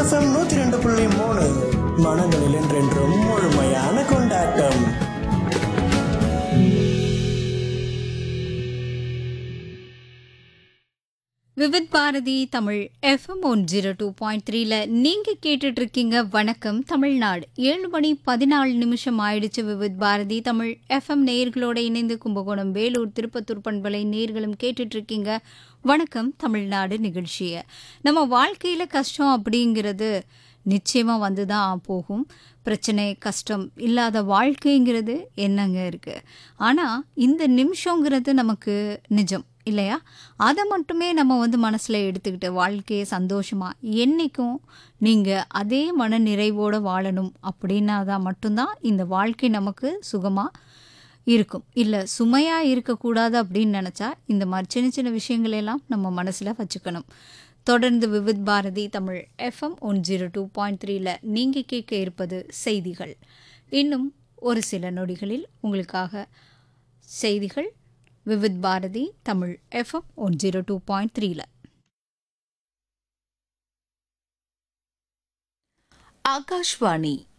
FM நூத்தி ரெண்டு புள்ளி மூணு மனங்களில் என்றென்றும் முழுமையான கொண்டாட்டம் Vividh Bharati Tamil FM one zero two point த்ரீல நீங்க கேட்டுட்டு இருக்கீங்க வணக்கம் தமிழ்நாடு ஏழு மணி பதினாலு நிமிஷம் ஆயிடுச்சு விவித் பாரதி தமிழ் எஃப்எம் நேயர்களோட இணைந்து கும்பகோணம் வேலூர் திருப்பத்தூர் பண்பலை நேர்களும் கேட்டுட்டு இருக்கீங்க வணக்கம் தமிழ்நாடு நிகழ்ச்சியை நம்ம வாழ்க்கையில கஷ்டம் அப்படிங்கிறது நிச்சயமாக வந்து தான் போகும் பிரச்சனை கஷ்டம் இல்லாத வாழ்க்கைங்கிறது என்னங்க இருக்குது ஆனால் இந்த நிமிஷங்கிறது நமக்கு நிஜம் இல்லையா அதை மட்டுமே நம்ம வந்து மனசில் எடுத்துக்கிட்டு வாழ்க்கையை சந்தோஷமாக என்றைக்கும் நீங்கள் அதே மன நிறைவோடு வாழணும் அப்படின்னா தான் மட்டும்தான் இந்த வாழ்க்கை நமக்கு சுகமாக இருக்கும் இல்லை சுமையாக இருக்கக்கூடாது அப்படின்னு நினச்சா இந்த மாதிரி சின்ன சின்ன விஷயங்களெல்லாம் நம்ம மனசில் வச்சுக்கணும் தொடர்ந்து Vividh Bharati Tamil FM one zero two point த்ரீல நீங்கள் கேட்க இருப்பது செய்திகள் இன்னும் ஒரு சில நொடிகளில் உங்களுக்காக செய்திகள் Vividh Bharati Tamil FM one zero two point த்ரீல ஆகாஷ்வாணி